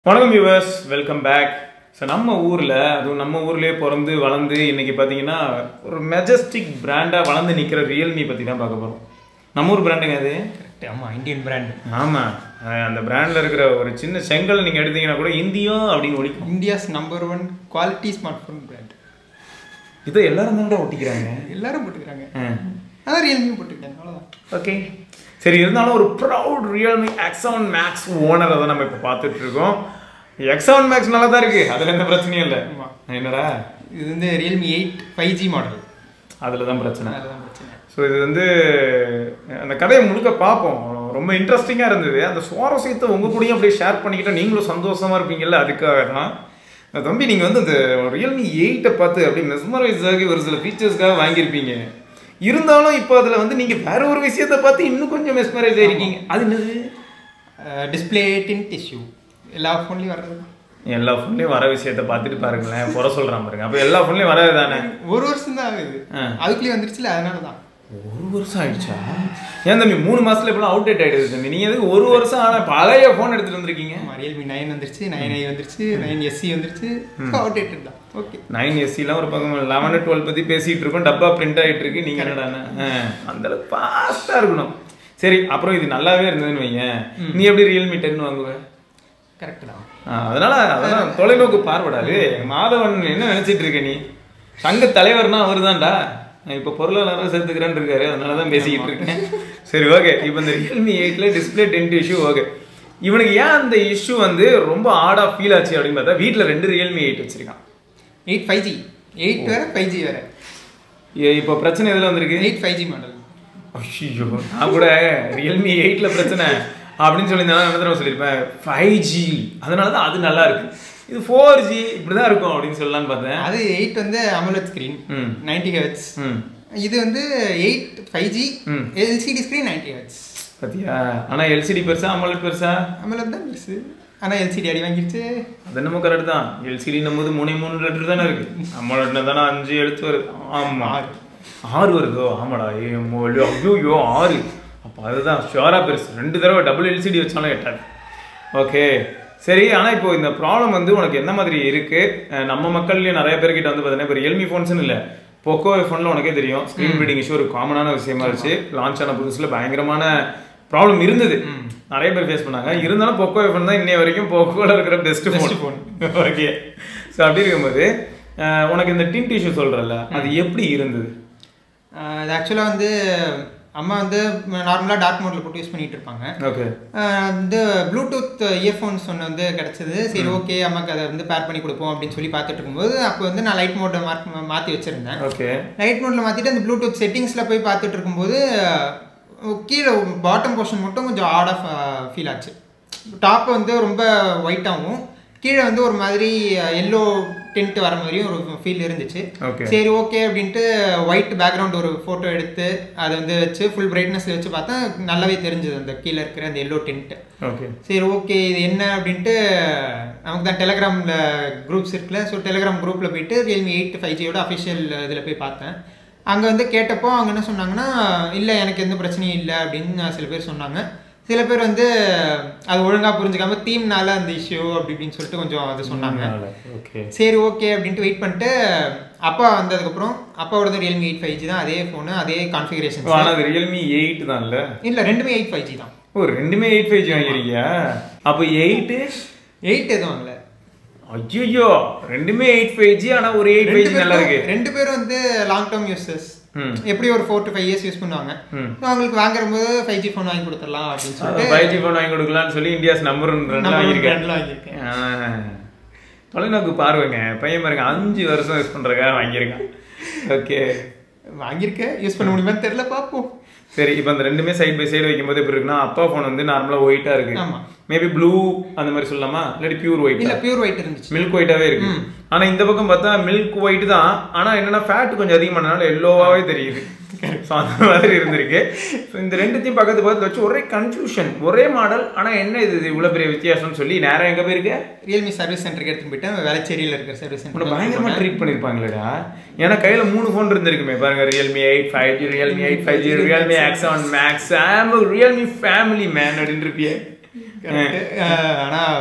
வணக்கம் viewers welcome back so நம்ம ஊரில் அதுவும் நம்ம ஊர்லேயே பிறந்து வளர்ந்து இன்னைக்கு பார்த்தீங்கன்னா ஒரு மெஜஸ்டிக் பிராண்டாக வளர்ந்து நிற்கிற ரியல்மி பற்றி தான் பார்க்க போகிறோம் நம்ம ஊர் பிராண்டுங்க அது கரெக்ட் ஆமாம் இந்தியன் பிராண்ட் ஆமாம் அந்த பிராண்டில் இருக்கிற ஒரு சின்ன செங்கல் நீங்கள் எடுத்தீங்கன்னா கூட இந்தியா அப்படின்னு ஒழிக்கும் India's number one quality smart phone brand இதை எல்லாரும் தான் ஒட்டிக்கிறாங்க எல்லாரும் போட்டுக்கிறாங்க அதான் ரியல்மியும் போட்டுக்கிட்டாங்க அவ்வளோதான் ஓகே சரி இருந்தாலும் ஒரு proud Realme X seven max ஓனரை தான் நம்ம இப்போ பார்த்துட்டு இருக்கோம் எக்ஸ் செவன் மேக்ஸ் நல்லா தான் இருக்குது அதில் எந்த பிரச்சனையும் இல்லை ஆமா. என்னடா இது வந்து Realme eight five G model அதில் தான் பிரச்சனை அதுதான் பிரச்சனை ஸோ இது வந்து அந்த கதையை முழுக்க பார்ப்போம் ரொம்ப இன்ட்ரெஸ்டிங்காக இருந்தது அந்த சுவாரஸ்யத்தை உங்கள் கூடயும் அப்படியே ஷேர் பண்ணிக்கிட்டால் நீங்களும் சந்தோஷமாக இருப்பீங்கல்ல அதுக்காக தான் அஹ் தம்பி நீங்கள் வந்து அந்த ரியல்மி எயிட்டை பார்த்து அப்படியே மெஸ்மரைஸ் ஆகி ஒரு சில ஃபீச்சர்ஸ்க்காக வாங்கியிருப்பீங்க இருந்தாலும் இப்போ அதில் வந்து நீங்கள் வேற ஒரு விஷயத்தை பார்த்து இன்னும் கொஞ்சம் மெஸ்மரைஸ் ஆகிருக்கீங்க அது என்னது டிஸ்பிளே டின் டிஷ்யூ எல்லா ஃபோன்லேயும் வர்றது எல்லா ஃபோன்லேயும் வர விஷயத்தை பார்த்துட்டு பாருங்களேன் குறை சொல்கிறான் பாருங்க அப்போ எல்லா ஃபோன்லேயும் வரது தானே ஒரு வருஷம் தான் ஆகுது ஆ. அதுக்குள்ளேயே வந்துருச்சுல அதனால தான் ஒரு வருஷம் ஆயிடுச்சா ஏன் தம்பி மூணு மாசத்துல இப்பெல்லாம் அவுட் டேட் ஆயிடுது தம்பி நீங்க எதுக்கு ஒரு வருஷம் ஆன பழைய போன் எடுத்துட்டு வந்திருக்கீங்க ஆமாம் ரியல்மி நைன் வந்துருச்சு நைன் ஐ வந்துருச்சு நைன் எஸ்சி வந்துருச்சு அவுடேட்டட் தான் ஓகே நைன் எஸ்சிலாம் ஒரு பக்கம் லெவன் டுவெல் பத்தி பேசிட்டு இருக்கோம் டப்பா பிரிண்ட் ஆயிட்டு இருக்கு நீங்க என்னடா அந்த அளவுக்கு ஃபாஸ்டா இருக்கணும் சரி அப்புறம் இது நல்லாவே இருந்ததுன்னு வைங்க நீ எப்படி ரியல்மி டென் வாங்குவ கரெக்ட் தான் ஆ, அதனால அதெல்லாம் தொலைநோக்கு பார்வைடாது மாதவன் என்ன நினைச்சிட்டு இருக்க நீ சங்க தலைவர்னா அவர் தான்டா இப்போ பொருளாதாரம் சேர்த்துக்கிறேன்னு இருக்காரு அதனால தான் பேசிக்கிட்டு இருக்கேன் சரி ஓகே இப்போ இந்த ரியல்மி எயிட்ல டிஸ்பிளே டென்ட் இஷ்யூ ஓகே இவனுக்கு ஏன் அந்த இஷ்யூ வந்து ரொம்ப ஆடா ஃபீல் ஆச்சு அப்படின்னு பார்த்தா வீட்டில் ரெண்டு ரியல்மி எயிட் வச்சிருக்கான் எயிட் ஃபைவ் ஜி எயிட் வேற ஃபைவ் ஜி வேற ஏ- இப்போ பிரச்சனை எதில் வந்திருக்கு எயிட் ஃபைவ் ஜி மாடல் ஐயோ நான் கூட ரியல்மி எயிட்ல பிரச்சனை அப்படின்னு சொல்லியிருந்தா என்ன தடவை சொல்லியிருப்பேன் ஃபைவ் ஜி அதனால தான் அது நல்லா இருக்கு இது ஃபோர் ஜி இப்படி தான் இருக்கும் அப்படின்னு சொல்லலாம்னு பார்த்தேன் அது எயிட் வந்து அமலத் ஸ்க்ரீன் ம் நைன்டி ஹெட்ஸ் ம் இது வந்து எயிட் ஃபைவ் ஜி ம். எல்சிடி ஸ்க்ரீன் நைன்டி ஹெட்ஸ் பாத்தியா ஆனா எல்சிடி பெருசா அமலட் பெருசா அமலத் தான் பெருசு ஆனால் எல்சிடி அடி வாங்கிருச்சு அது என்னமோ கரெக்ட் தான் எல்சிடின்னும் போது மூணே மூணு லெட்டர் தானே இருக்கு அமலட்னா தானே அஞ்சு எழுத்து வருது ஆமா ஆறு. ஆறு வருதோ ஆமாடா ஏ மொழி ஐயோ ஆறு அப்போ அதுதான் ஷுவரா பெருசு ரெண்டு தடவை டபுள் எல்சிடி வச்சாலும் எட்டாது ஓகே சரி ஆனால் இப்போ இந்த ப்ராப்ளம் வந்து உனக்கு என்ன மாதிரி இருக்கு அஹ் நம்ம மக்கள்லயும் நிறைய பேர்கிட்ட வந்து பார்த்தீங்கன்னா இப்போ ரியல்மி ஃபோன்ஸ்னு இல்லை போக்கோ ஃபோனில் உனக்கே தெரியும் ஸ்க்ரீன் ரீடிங் இஷ்யூ ஒரு காமனான விஷயமா இருந்துச்சு லான்ச் ஆன புதுசில் பயங்கரமான ப்ராப்ளம் இருந்தது நிறைய பேர் ஃபேஸ் பண்ணாங்க இருந்தாலும் போக்கோ ஃபோன் தான் இன்னைய வரைக்கும் போக்கோல இருக்கிற best phone phone. Okay so அப்படி இருக்கும்போது அஹ் உனக்கு இந்த டின் டிஷ்யூ சொல்றல அது எப்படி இருந்தது ஆஹ் இது ஆக்சுவலாக வந்து அம்மா வந்து நார்மலாக டார்க் மோடில் போட்டு யூஸ் பண்ணிட்டு இருப்பாங்க ஓகே ஆஹ் வந்து ப்ளூடூத் இயர்ஃபோன்ஸ் ஒன்று வந்து கிடச்சிது சரி ஓகே அம்மாக்கு அதை வந்து பேர் பண்ணி கொடுப்போம் அப்படின்னு சொல்லி பார்த்துட்டு இருக்கும்போது அப்போ வந்து நான் லைட் மோட்டை மார்க் மாற்றி வச்சுருந்தேன் ஓகே லைட் மோடில் மாற்றிட்டு அந்த ப்ளூடூத் செட்டிங்ஸில் போய் பார்த்துட்டு இருக்கும்போது அஹ், கீழே பாட்டம் போர்ஷன் மட்டும் கொஞ்சம் ஆடாக ஃபீல் ஆச்சு டாப் வந்து ரொம்ப ஒயிட்டாகவும் கீழே வந்து ஒரு மாதிரி எல்லோ டென்ட் வர மாதிரியும் ஒரு ஃபீல் இருந்துச்சு ஓகே சரி ஓகே அப்படின்ட்டு ஒயிட் பேக்ரவுண்ட் ஒரு ஃபோட்டோ எடுத்து அதை வந்து வச்சு ஃபுல் பிரைட்னஸ் வச்சு பார்த்தா நல்லாவே தெரிஞ்சது அந்த கீழே இருக்கிற அந்த எல்லோ டென்ட் ஓகே சரி ஓகே இது என்ன அப்படின்ட்டு நமக்கு தான் டெலகிராமில் குரூப்ஸ் இருக்குல்ல ஸோ டெலகிராம் குரூப்பில் போயிட்டு ரியல்மி எயிட் ஃபைவ் ஜியோட அஃபிஷியல் இதில் போய் பார்த்தேன் அங்கே வந்து கேட்டப்போ அவங்க என்ன சொன்னாங்கன்னா இல்லை எனக்கு எந்த பிரச்சனையும் இல்லை அப்படின்னு சில பேர் சொன்னாங்க சில பேர் வந்து அது ஒழுங்காக புரிஞ்சுக்காம தீம்னால அந்த இஷ்யூ அப்படி இப்படின்னு சொல்லிட்டு கொஞ்சம் அது சொன்னாங்க ஓகே சரி ஓகே அப்படின்ட்டு வெயிட் பண்ணிட்டு அப்பா வந்ததுக்கப்புறம் அப்பாவோடது ரியல்மி எயிட் ஃபைவ் ஜி தான் அதே ஃபோனு அதே கான்ஃபிகரேஷன் ஆனால் அது ரியல்மி எயிட் தான்ல இல்லை ரெண்டுமே எயிட் ஃபைவ் ஜி தான் ஓ ரெண்டுமே எயிட் ஃபைவ் ஜி வாங்கிருக்கியா அப்போ எயிட்டு எயிட் எதுவும் வாங்கல ஐயோ ரெண்டுமே எயிட் ஃபைவ் ஜி ஆனால் ஒரு எயிட் ஃபைவ் ரெண்டு ஜி நல்லா இருக்கு பேரும் ரெண்டு பேரும் வந்து லாங் டேர்ம் யூசர்ஸ் ம் எப்படி ஒரு four to five years use பண்ணுவாங்க ம் So, அவங்களுக்கு வாங்கும்போது ஃபைவ் ஜி ஃபோன் வாங்கி கொடுத்துடலாம் அப்படின்னு சொல்லிட்டு ஃபைவ் ஜி ஃபோன் வாங்கி கொடுக்கலாம்னு சொல்லி இந்தியாஸ் நம்பர் நம்ம வாங்கியிருக்கேன் brand ல வாங்கியிருக்கேன் ஆ. தொலைநோக்கு பாருங்க பையன் பாருங்க அஞ்சு வருஷம் யூஸ் பண்றதுக்காக வாங்கியிருக்கான் ஓகே வாங்கியிருக்கேன் யூஸ் பண்ண முடியுமான்னு தெரியல பார்ப்போம் சரி இப்போ அந்த ரெண்டுமே சைடு பை சைடு வைக்கும்போது எப்படி இருக்குன்னா அப்பா ஃபோன் வந்து நார்மலா ஒயிட்டா இருக்கு ஆமா. மேபி ப்ளூ அந்த மாதிரி சொல்லலாமா இல்லாட்டி பியூர் ஒயிட் இல்ல பியூர் ஒயிட் இருந்துச்சு மில்க் ஒயிட்டாவே இருக்கு ஆனா இந்த பக்கம் பார்த்தா மில்க் ஒயிட் தான் ஆனா என்னன்னா ஃபேட் கொஞ்சம் அதிகமானனால எல்லோவாவே தெரியுது ஸோ அந்த மாதிரி இருந்திருக்கு ஸோ இந்த ரெண்டுத்தையும் பக்கத்து பக்கத்துல வச்சு ஒரே கன்ஃபியூஷன் ஒரே மாடல் ஆனா என்ன இது இவ்வளவு பெரிய வித்தியாசம்னு சொல்லி நேரம் எங்க போயிருக்கு ரியல்மி சர்வீஸ் சென்டருக்கு எடுத்துட்டு போயிட்டேன் வேளச்சேரியில் இருக்கிற சர்வீஸ் உன்னை சென்டர் பயங்கரமா ட்ரீட் பண்ணிருப்பாங்களேடா ஏன்னா கையில மூணு ஃபோன் இருந்திருக்குமே பாருங்க Realme eight five G Realme eight five G Realme X seven max Realme family man அப்படின்னு இருப்பியே ஆனா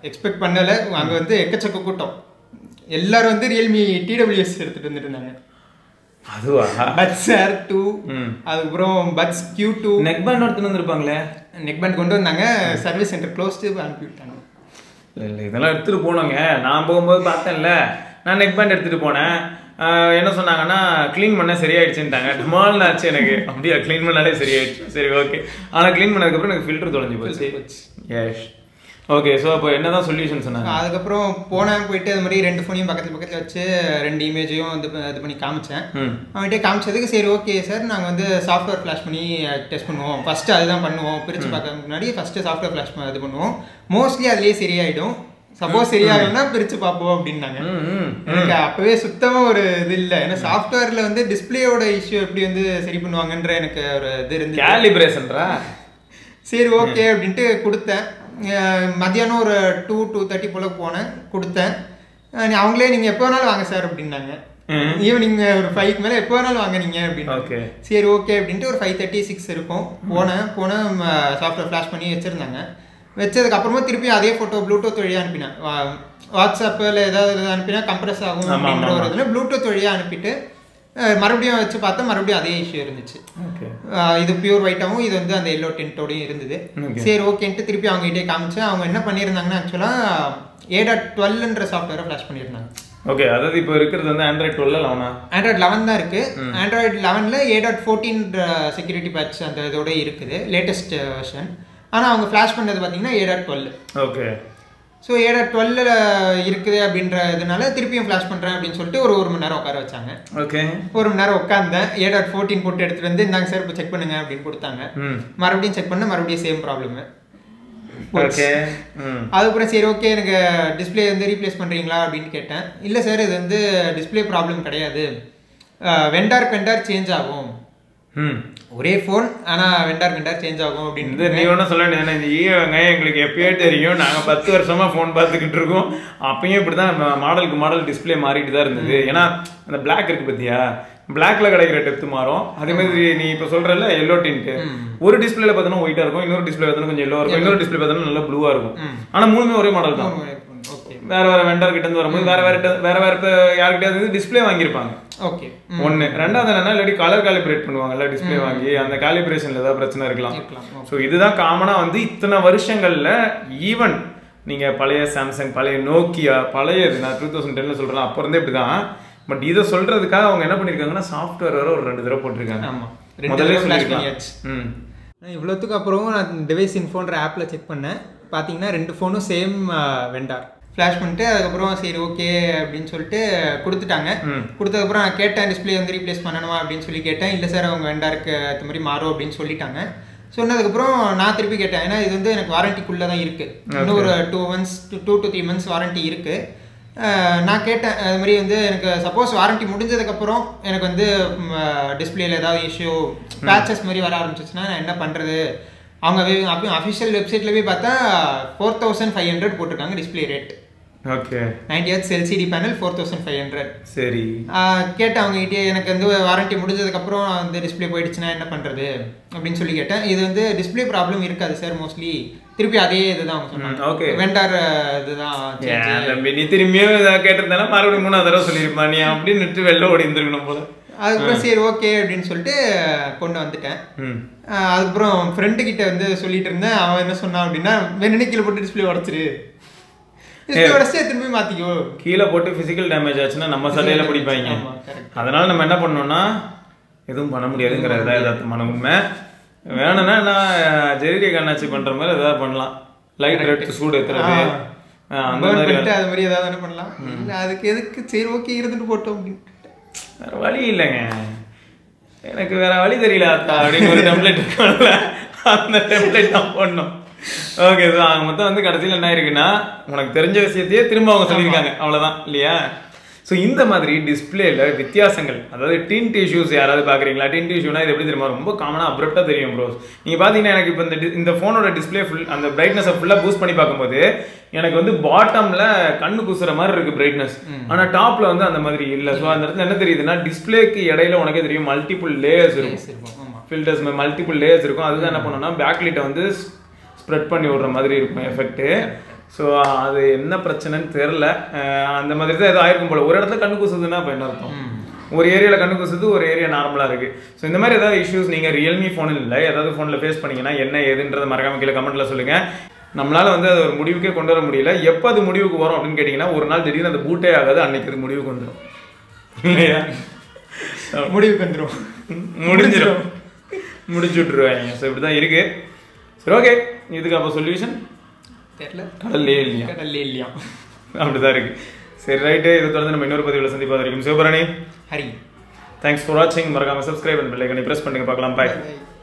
எக்ஸ்பெக்ட் பண்ணல அங்க வந்து எக்கச்சக்க கூட்டம் எல்லாரும் வந்து ரியல்மி டிடபிள்யூஎஸ் எடுத்துட்டு வந்துட்டு இருந்தாங்க அதுவா பட்ஸ் ஆர் டூ ம் அதுக்கப்புறம் buds Q two neck band எடுத்துன்னு வந்திருப்பாங்களே நெக் பேண்ட் கொண்டு வந்தாங்க சர்வீஸ் சென்டர் க்ளோஸ்டு அனுப்பி விட்டாங்க இல்லை இல்லை இதெல்லாம் எடுத்துகிட்டு போனோங்க நான் போகும்போது பார்த்தேன்ல நான் நெக் பேண்ட் எடுத்துகிட்டு போனேன் ஆஹ் என்ன சொன்னாங்கன்னா க்ளீன் பண்ண சரியாயிடுச்சுன்ட்டாங்க டமால்னு ஆச்சு எனக்கு அப்படியா க்ளீன் பண்ணாலே சரியாயிடுச்சு சரி ஓகே ஆனால் க்ளீன் பண்ணதுக்கப்புறம் எனக்கு ஃபில்டர் தொலைஞ்சு போச்சு போச்சு. எஸ் ஓகே ஸோ அப்போ என்னதான் சொல்யூஷன் சொன்னாங்க அதுக்கப்புறம் போனேன் போயிட்டு அது மாதிரி ரெண்டு ஃபோனையும் பக்கத்துல பக்கத்துல வச்சு ரெண்டு இமேஜையும் இது ப- இது பண்ணி காமிச்சேன் ம் அவன்கிட்ட காமிச்சதுக்கு சரி ஓகே சார் நாங்கள் வந்து சாஃப்ட்வேர் ஃப்ளாஷ் பண்ணி டெஸ்ட் பண்ணுவோம் ஃபஸ்ட்டு அதுதான் பண்ணுவோம் பிரித்து பார்க்க முன்னாடி ஃபஸ்ட்டு சாஃப்ட்வேர் ஃப்ளாஷ் இது பண்ணுவோம் மோஸ்ட்லி அதுலேயே சரியாயிடும் சப்போஸ் சரியாகலன்னா பிரித்து பார்ப்போம் அப்படின்னாங்க ம் ம் எனக்கு அப்பவே சுத்தமா ஒரு இது இல்லை ஏன்னா சாஃப்ட்வேர்ல வந்து டிஸ்பிளேயோட இஷ்யூ எப்படி வந்து சரி பண்ணுவாங்கன்ற எனக்கு ஒரு இது இருந்து கேலிபிரேஷன்ரா சரி ஓகே அப்படின்ட்டு கொடுத்தேன் அஹ் மத்தியானம் ஒரு டூ டூ தேர்ட்டி போல போனேன் கொடுத்தேன் அஹ் நீ- அவங்களே நீங்க எப்போ வேணாலும் வாங்க சார் அப்படின்னாங்க ம் ஈவினிங் ஒரு ஃபைவ்க்கு மேலே எப்போ வேணாலும் வாங்க நீங்க அப்படின்னு ஓகே சரி ஓகே அப்படின்ட்டு ஒரு ஃபைவ் தேர்ட்டி சிக்ஸ் இருக்கும் போனேன் போனேன் சாஃப்ட்வேர் ஃப்ளாஷ் பண்ணி வச்சுருந்தாங்க வச்சதுக்கு அப்புறமா திருப்பி அதே ஃபோட்டோ ப்ளூடூத் வழியாக அனுப்பினேன் வா- வாட்ஸ்அப்பில் ஏதாவது இது அனுப்பினா கம்ப்ரஸ் ஆகும் ஆமா, அப்படின்ற ஆமா, ஒரு இதில் ப்ளூடூத் வழியாக அனுப்பிட்டு அஹ் மறுபடியும் வச்சு பார்த்தா மறுபடியும் அதே இஷ்யூ இருந்துச்சு ஓகே ஆஹ் இது பியூர் ஒயிட்டாகவும் இது வந்து அந்த எல்லோ டென்ட்டோடையும் இருந்தது Okay. சரி ஓகேன்ட்டு திருப்பி அவங்க கிட்டே காமிச்சு அவங்க என்ன பண்ணியிருந்தாங்கன்னா ஆக்சுவலாக ஏடா டுவெல்ன்ற சாஃப்ட்வேரை ஃப்ளாஷ் பண்ணியிருந்தாங்க ஓகே அதாவது இப்போ இருக்கிறது வந்து ஆண்ட்ராய்ட் டுவெல் லெவனா ஆண்ட்ராய்ட் லெவன் தான் இருக்கு ஆண்ட்ராய்டு லெவனில் A dot fourteen security patch அந்த இதோட இருக்குது லேட்டஸ்ட் வெர்ஷன் ஆனால் அவங்க ஃப்ளாஷ் பண்ணது பார்த்தீங்கன்னா A dot twelve okay so A dot டுவெல்லில் இருக்குது அப்படின்றதுனால திருப்பியும் ஃப்ளாஷ் பண்ணுறேன் அப்படின்னு சொல்லிட்டு ஒரு ஒரு மணி நேரம் உட்கார வச்சாங்க ஓகே ஒரு மணி நேரம் உட்காந்தேன் ஏ டாட் ஃபோர்டீன் போட்டு எடுத்துகிட்டு வந்து இந்தாங்க சார் இப்போ செக் பண்ணுங்க அப்படின்னு கொடுத்தாங்க ம் மறுபடியும் செக் பண்ண மறுபடியும் சேம் ப்ராப்ளம் ஓகே ம் அதுக்கப்புறம் சரி ஓகே எனக்கு டிஸ்ப்ளே வந்து ரீப்ளேஸ் பண்ணுறீங்களா அப்படின்னு கேட்டேன் இல்லை சார் இது வந்து டிஸ்ப்ளே ப்ராப்ளம் கிடையாது வெண்டார் வெண்டார் சேஞ்ச் ஆகும் ம் ஒரே ஃபோன் ஆனால் வெண்டார் வெண்டார் சேஞ்ச் ஆகும் இந்த அப்படின்னு நீ ஒன்றும் சொல்ல வேண்டியது இந்த ஈய வெங்காயம் எங்களுக்கு எப்பயோ தெரியும் நாங்கள் பத்து வருஷமா ஃபோன் பார்த்துக்கிட்டு இருக்கோம் அப்பயும் இப்படி தான் மாடலுக்கு மாடல் டிஸ்ப்ளே மாறிட்டு தான் இருந்தது ஏன்னா அந்த Black இருக்கு பார்த்தியா பிளாக்ல கிடைக்கிற டெப்த் மாறும் அதே மாதிரி நீ இப்போ சொல்றல எல்லோ டிண்ட் ஒரு டிஸ்பிளேல பார்த்தோன்னா ஒயிட்டா இருக்கும் இன்னொரு டிஸ்பிளே பார்த்தோன்னா கொஞ்சம் எல்லோ இருக்கும் இன்னொரு டிஸ்பிளே பார்த்தோன்னா நல்லா ப்ளூவா இருக்கும் ஆனா மூணுமே ஒரே மாடல் தான் ஓகே வேற வேற வெண்டர் கிட்ட இருந்து வரும்போது வேற வேற ட- வேற வேற யார்கிட்டயாவது டிஸ்ப்ளே வாங்கியிருப்பாங்க ஓகே ஒண்ணு ரெண்டாவது என்னன்னா இல்லாட்டி கலர் காலிபிரேட் பண்ணுவாங்கல்ல டிஸ்ப்ளே வாங்கி அந்த காலிபிரேஷன்ல ஏதாவது பிரச்சனை இருக்கலாம் இருக்கலாம் ஸோ இதுதான் காமனா வந்து இத்தனை வருஷங்கள்ல ஈவன் நீங்க பழைய சாம்சங் பழைய நோக்கியா பழைய இது நான் டூ தௌசண்ட் டென்ல சொல்றேன் அப்போ இருந்தே இப்படிதான் பட் இதை சொல்றதுக்காக அவங்க என்ன பண்ணிருக்காங்கன்னா சாஃப்ட்வேர் வேற ஒரு ரெண்டு தடவை போட்டிருக்காங்க ஆமா ரெண்டு முதல்ல தடவை flash சொல்லிருக்கலாம் பண்ணியாச்சு. ம் நான் இவ்வளோத்துக்கு அப்புறம் நான் டிவைஸ் இன்ஃபோன்ற ஆப்பில் செக் பண்ணேன் பார்த்தீங்கன்னா ரெண்டு ஃபோனும் சேம் வெண்டார் ஃப்ளாஷ் பண்ணிட்டு அதுக்கப்புறம் சரி ஓகே அப்படின்னு சொல்லிட்டு கொடுத்துட்டாங்க ம். கொடுத்ததுக்கப்புறம் நான் கேட்டேன் டிஸ்ப்ளே வந்து ரீப்ளேஸ் பண்ணணுமா அப்படின்னு சொல்லி கேட்டேன் இல்லை சார் அவங்க வெண்டாருக்கு ஏற்ற மாதிரி மாறும் அப்படின்னு சொல்லிட்டாங்க சொன்னதுக்கப்புறம் நான் திருப்பி கேட்டேன் ஏன்னா இது வந்து எனக்கு வாரண்டிக்குள்ளே தான் இருக்குது இன்னும் ஒரு two months two to three months warranty இருக்குது நான் கேட்டேன் அது மாதிரி வந்து எனக்கு சப்போஸ் வாரண்டி முடிஞ்சதுக்கப்புறம் எனக்கு வந்து டிஸ்பிளேல ஏதாவது இஷ்யூ பேச்சஸ் மாதிரி வர ஆரம்பிச்சிச்சுன்னா நான் என்ன பண்ணுறது அவங்க அப்பயும் அஃபிஷியல் வெப்சைட்டில் போய் பார்த்தா ஃபோர் தௌசண்ட் ஃபைவ் ஹண்ட்ரட் போட்டிருக்காங்க display rate okay ninety hertz LCD panel four thousand five hundred சரி கேட்டேன் அவங்ககிட்ட எனக்கு வந்து வாரண்டி முடிஞ்சதுக்கப்புறம் வந்து டிஸ்பிளே போயிடுச்சுன்னா என்ன பண்ணுறது அப்படின்னு சொல்லி கேட்டேன் இது வந்து டிஸ்பிளே ப்ராப்ளம் இருக்காது சார் மோஸ்ட்லி திருப்பி அதே இதுதான் அவங்க ம், okay. சொன்னாங்க வெண்டார் இதுதான் change. ஏன் தம்பி நீ திரும்பியும் இதை கேட்டிருந்தாலும் மறுபடியும் மூணாவது தடவை சொல்லியிருப்பா நீ அப்படின்னு வெளில ஓடி இருந்திருக்கணும் போல அதுக்கப்புறம் சரி ஓகே அப்படின்னு சொல்லிட்டு கொண்டு வந்துட்டேன் ம் ஆஹ் அதுக்கப்புறம் ஃப்ரெண்டு கிட்ட வந்து சொல்லிட்டு இருந்தேன் அவன் என்ன சொன்னான் அப்படின்னா வேணுனே கீழே போட்டு டிஸ்பிளே உடச்சிரு டிஸ்பிளே உடச்சு திரும்பி மாத்திக்கோ கீழே போட்டு பிசிக்கல் டேமேஜ் ஆச்சுன்னா நம்ம சட்டையில பிடிப்பாங்க ஆமா, correct. அதனால நம்ம என்ன பண்ணோம்னா எதுவும் பண்ண முடியாதுங்கிறது தான் யதார்த்தமான உண்மை வேணும்னா நான் ஜெரிகை கண்ணாச்சி பண்ற மாதிரி ஏதாவது பண்ணலாம் லைட் எடுத்து சூடு ஏத்துறது ஆ, அந்த Burn மாதிரி பண்ணிட்டு அது மாதிரி ஏதாவது என்ன பண்ணலாம் இல்ல அதுக்கு எதுக்கு சரி ஓகே இருந்துட்டு போட்டோம் அப்படின்னு வேற வழி இல்லைங்க எனக்கு வேற வழி தெரியல அத்தா அப்படின்னு ஒரு டெம்ப்ளேட் இருக்கும்ல அந்த டெம்ப்ளேட் தான் போடணும் ஓகே சார் மொத்தம் வந்து கடைசியில் என்ன இருக்குன்னா உனக்கு தெரிஞ்ச விஷயத்தையே திரும்ப அவங்க சொல்லியிருக்காங்க அவ்வளவுதான் இல்லையா ஸோ இந்த மாதிரி டிஸ்பிளேல வித்தியாசங்கள் அதாவது டின்ட் இஷ்யூஸ் யாராவது பார்க்குறீங்களா டின்ட் இஷ்யூனா இது எப்படி தெரியுமா ரொம்ப காமனாக அப்ரப்டாக தெரியும் ப்ரோஸ் நீங்கள் பார்த்தீங்கன்னா எனக்கு இப்போ இந்த di- இந்த ஃபோனோட டிஸ்பிளே ஃபுல் அந்த பிரைட்னஸை ஃபுல்லாக பூஸ்ட் பண்ணி பார்க்கும்போது எனக்கு வந்து பாட்டமில் கண்ணு குசுற மாதிரி இருக்கு பிரைட்னஸ் ஆனால் டாப்ல வந்து அந்த மாதிரி இல்லை ஸோ அந்த இடத்துல என்ன தெரியுதுன்னா டிஸ்பிளேக்கு இடையில உனக்கே தெரியும் மல்டிபிள் லேயர்ஸ் இருக்கும் இருக்கும் ஆமா ஃபில்டர்ஸ் மல்டிபிள் லேயர்ஸ் இருக்கும் அதுதான் என்ன பண்ணணும்னா பேக்லைட்டை வந்து ஸ்ப்ரெட் பண்ணி விடுற மாதிரி இருக்கும் எஃபெக்ட் ஸோ அது என்ன பிரச்சனைன்னு தெரில அந்த மாதிரி தான் ஏதோ ஆயிருக்கும் போல ஒரு இடத்துல கண்ணு கூசுதுன்னா அப்போ என்ன அர்த்தம் ஒரு ஏரியாவில் கண்ணு கூசுது ஒரு ஏரியா நார்மலாக இருக்கு ஸோ இந்த மாதிரி ஏதாவது இஷ்யூஸ் நீங்கள் ரியல்மி ஃபோனில் இல்லை ஏதாவது ஃபோனில் ஃபேஸ் பண்ணீங்கன்னா என்ன ஏதுன்றதை மறக்காம கீழே கமெண்ட்ல சொல்லுங்க நம்மளால வந்து அது ஒரு முடிவுக்கே கொண்டு வர முடியல எப்போ அது முடிவுக்கு வரும் அப்படின்னு கேட்டிங்கன்னா ஒரு நாள் திடீர்னு அந்த பூட்டே ஆகாது அன்னைக்கு அது முடிவுக்கு வந்துடும் இல்லையா முடிவுக்கு வந்துடும் முடிஞ்சிடும் முடிச்சு விட்டுருவாங்க ஸோ இப்படி தான் இருக்கு சரி ஓகே இதுக்கு அப்போ சொல்யூஷன் தெரியல கடல்லே இல்லையா கடல்லே இல்லையா அப்படிதான் இருக்கு சரி ரைட்டு இதை தொடர்ந்து நம்ம இன்னொரு பதிவில் சந்திப்பா வரைக்கும் சிவபரணி ஹரி தேங்க்ஸ் ஃபார் வாட்சிங் மறக்காம சப்ஸ்கிரைப் பண்ணி பெல் ஐக்கனை ப்ரெஸ் பண்ணுங்க பார்க்கலாம் பாய் Bye.